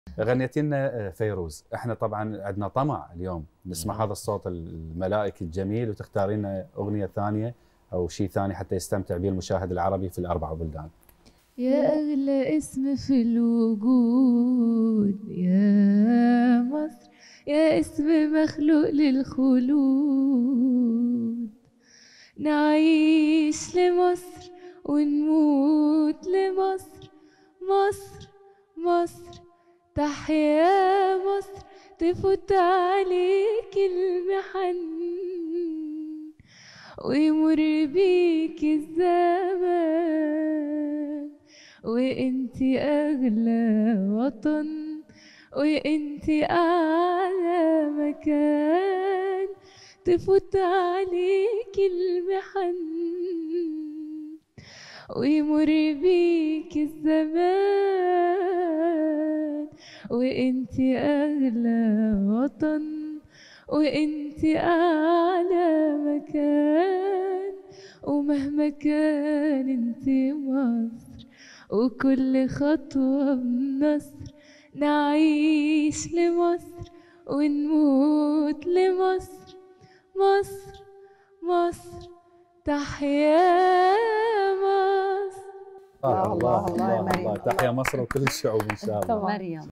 غنيتي لنا فيروز احنا طبعا عندنا طمع اليوم نسمع هذا الصوت الملائكي الجميل وتختاري لنا اغنيه ثانيه او شيء ثاني حتى يستمتع به المشاهد العربي في الاربع بلدان يا أغلى اسم في الوجود يا مصر يا اسم مخلوق للخلود نعيش لمصر ونموت لمصر مصر مصر تحيا مصر تفوت عليك المحن ويمر بيك الزمان وانتي اغلى وطن وانتي اعلى مكان تفوت عليك المحن ويمر بيك الزمان وانتي اغلى وطن وانتي اعلى مكان ومهما كان انتي مصر وكل خطوة بنصر نعيش لمصر ونموت لمصر مصر مصر تحيا مصر آه الله، الله يا الله, الله مريم. تحيا مصر وكل الشعوب ان شاء الله مريم